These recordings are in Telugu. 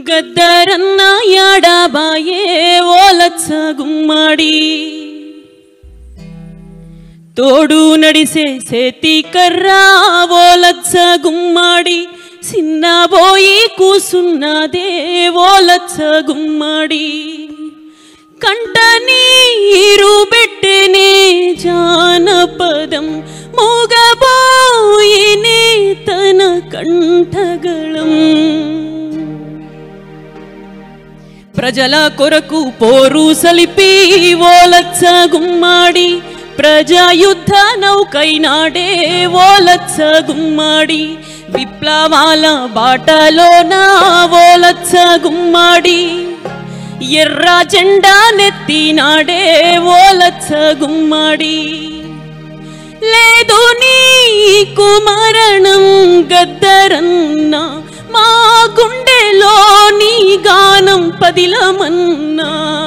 గద్దరన్న యాడాబాయే ఓలచ్చ గుమ్మాడి తోడు నడిసే సేతి కర్రా ఓలచ్చ గుమ్మాడి సిన్నబోయి కూసున్నదే ఓలచ్చ గుమ్మాడి కంట నీరు పెట్టెనే జానపదం మూగబోయినే తన కంఠగళం ప్రజల కొరకు పోరు సలిపి ఓలచ్చ గుమ్మాడి ప్రజాయుద్ధ నౌకైనాడే ఓలచ్చ గుమ్మాడి విప్లవాల బాటలోన ఓలచ్చ గుమ్మాడి ఎర్ర జెండా నెత్తినాడే ఓలచ్చ గుమ్మాడి లేదు నీకు మరణం గద్దరన్న మా గుండెలో నీ గానం పదిలమన్నా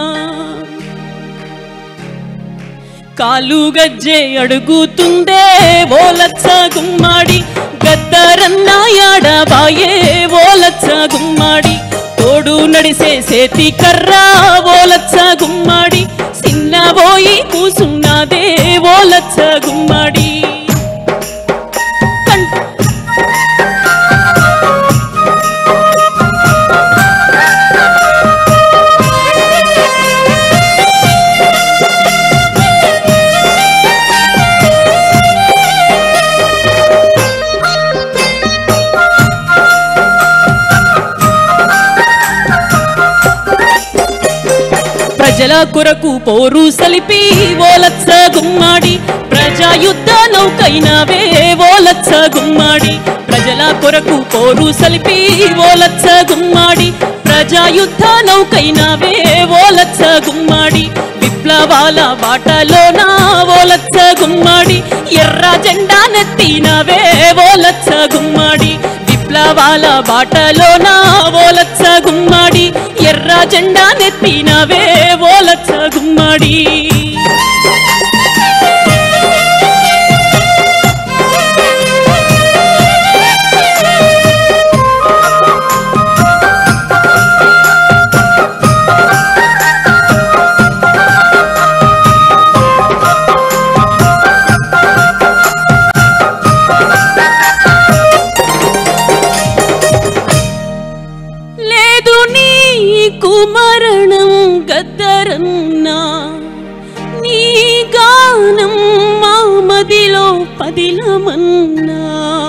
కాలు గజ్జె అడుగుతుందే ఓలచ్చ గుమ్మాడి గద్దరన్న యాడబాయే ఓలచ్చ గుమ్మాడి తోడు నడిసే సేతి కర్రా ఓలచ్చ గుమ్మాడి సిన్నబోయి కూసున్నదే ఓలచ్చ గుమ్మాడి కం- ప్రజల కొరకు పోరు సలిపి ఓలచ్చ గుమ్మాడి ప్రజాయుద్ధ నౌకైనవే ఓలచ్చ గుమ్మాడి ప్రజల కొరకు పోరు సలిపి ఓలచ్చ గుమ్మాడి ప్రజాయుద్ధ నౌకైనవే ఓలచ్చ గుమ్మాడి విప్లవాల బాటలోన ఓలచ్చ గుమ్మాడి ఎర్ర జెండా నెత్తినవే ఓలచ్చ గుమ్మాడి విప్లవాల బాటలోన ఓలచ్చ గుమ్మాడి ఎర్ర జెండా నెత్తినవే ఓలచ్చ గుమ్మాడి లేదు నీకు మరణం గద్దరన్నా నీ గానం మా మదిలో పదిలమన్నా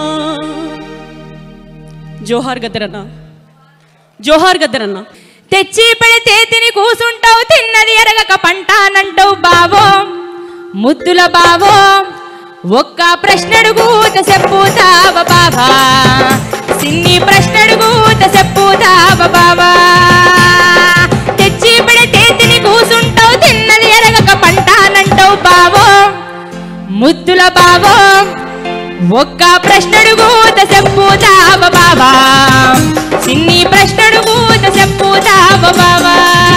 జోహార్ గద్దరన్నా జోహార్ గద్దరన్నా తెచ్చి పెడితే తిని కూసుంటావు తిన్నది ఎరగక పంటానంటావు బావో ముద్దుల బావో ఒక్క ప్రశ్నడుగూత చెప్పుతావ బావా సిన్ని ప్రశ్నడుగూత చెప్పుతావ బావా తెచ్చి పెడితే తిని కూసుంటావు తిన్నది ఎరగక పంటానంటావు బావో ముద్దుల బావో ఒక్క ప్రశ్నడుగూత చెప్పుతావ బావా సిన్ని ప్రశ్నడుగూత చెప్పుతావ బావా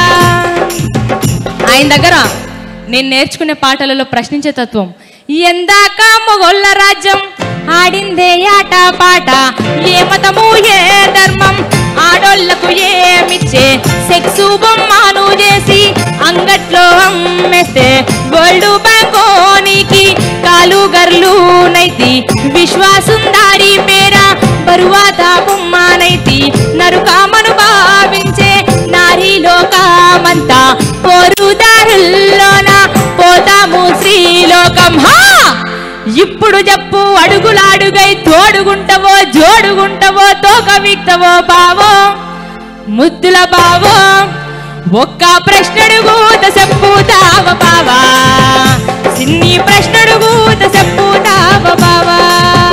ఆయన దగ్గర నేను నేర్చుకునే పాటలలో ప్రశ్నించే తత్వం ఎందాక మొగోళ్ళ రాజ్యం ఆడిందే ఆట పాట ఏ మతము ఏ ధర్మం ఆడోళ్లకు ఏమిచ్చే సెక్సు బొమ్మను చేసి అంగట్లో అమ్మేస్తే గోల్డ్ బ్యాంకోనికి కాలు గర్లు నైతి విశ్వాసుందారి మేర బరువాత బొమ్మనైతి నరుకామను భావించే నారీ లోకమంతా పోరుదారుల్లోన పోతాము శ్రీలోకం హా ఇప్పుడు చెప్పు అడుగులాడుగై తోడుగుంటవో జోడుగుంటవో తోక విక్తవో బావో ముద్దుల బావో ఒక్క ప్రశ్నడుగూత చెప్పుతావ బావా సిన్ని ప్రశ్నడుగూత చెప్పుతావ బావా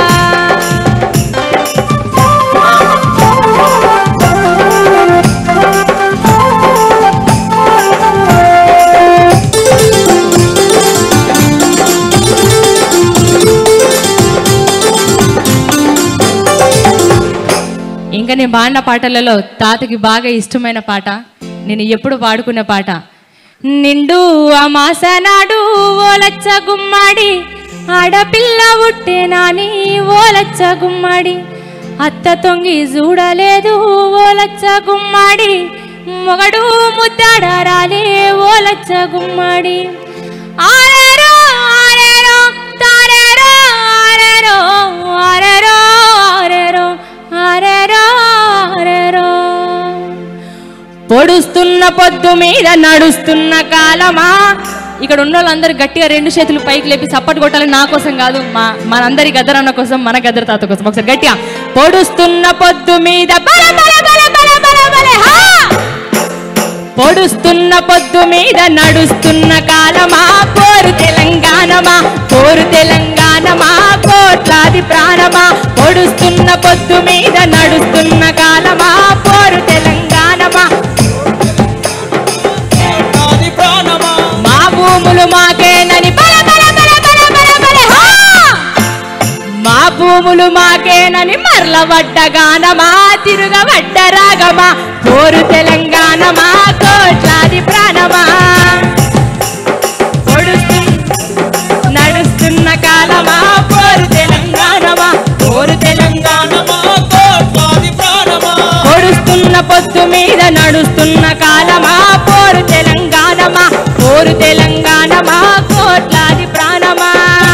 ఇంకా నేను పాడిన పాటలలో తాతకి బాగా ఇష్టమైన పాట నేను ఎప్పుడు పాడుకునే పాట నిండు అమాస నాడు ఓలచ్చ గుమ్మాడి ఆడపిల్ల ఉట్టేనాని ఓలచ్చ గుమ్మాడి అత్త తొంగి చూడలేదు ఓలచ్చ గుమ్మాడి మొగడు ముద్దాడారాలే ఓలచ్చ గుమ్మాడి ఆరేరో ఆరేరో తారేరో ఆరేరో ఆరేరో ఆరేరో ఆరేరో ఆరేరో పొడుస్తున్న పొద్దు మీద నడుస్తున్న కాలమా ఇక్కడ ఉన్న వాళ్ళందరూ గట్టిగా రెండు చేతులు పైకి లేపి సప్పటి కొట్టాలి నా కోసం కాదు మా మనందరి గద్దరన్న కోసం మన గద్దర తాత కోసం ఒకసారి గట్టిగా పొడుస్తున్న పొద్దు మీద బల బల బల బల బల బల హా! పొడుస్తున్న పొద్దు మీద నడుస్తున్న కాలమా పోరు తెలంగాణమా పోరు తెలంగాణమా కోట్లాది ప్రాణమా పొడుస్తున్న పొద్దు మీద నడుస్తున్న కాలమా పోరు తెలంగాణమా నాది ప్రాణమా మా భూములు మాకేనని బల బల బల బల బల బల హా! మా భూములు మాకేనని మరలబడ్డ గానమా తిరుగబడ్డ రాగమా కోరు తెలంగాణమా కోట్లాది ప్రాణమా పొడుస్తు- నడుస్తున్న కాలమా పోరు తెలంగాణమా కోరు తెలంగాణమా ప్రాణమా కోట్లాది ప్రాణమా పొడుస్తున్న పొద్దు మీద నడుస్తున్న కాలమా పోరు తెలంగాణమా పోరు తెలంగాణమా కోట్లాది ప్రాణమా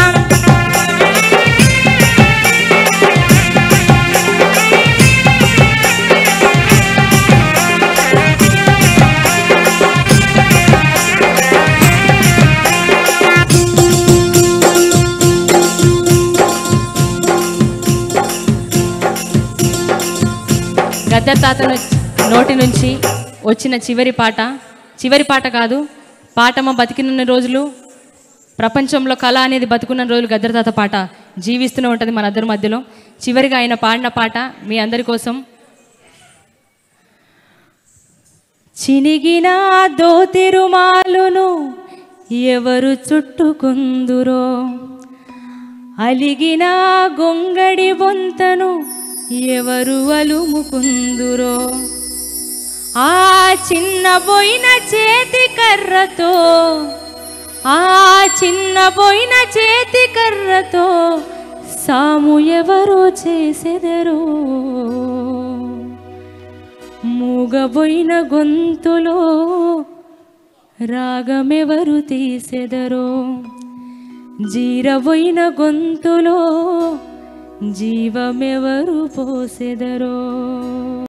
గద్దర్ తాత ను- నోటి నుంచి వచ్చిన చివరి పాట చివరి పాట కాదు పాటమ్మ బతికిన రోజులు ప్రపంచంలో కళ అనేది బతుకున్న రోజులు గద్దర్ తాత పాట జీవిస్తూనే ఉంటుంది మన అందరి మధ్యలో చివరిగా ఆయన పాడిన పాట మీ అందరి కోసం చినిగిన దోతిరుమాలును ఎవరు చుట్టుకుందురో అలిగిన గొంగడి బొంతను ఎవరు అలుముకుందురో ఆ చిన్న పోయిన చేతి కర్రతో ఆ చిన్న పోయిన చేతి కర్రతో సాము ఎవరో చేసెదరో మూగబోయిన గొంతులో రాగమెవరు తీసెదరో జీరబోయిన గొంతులో జీవమెవరు పోసెదరో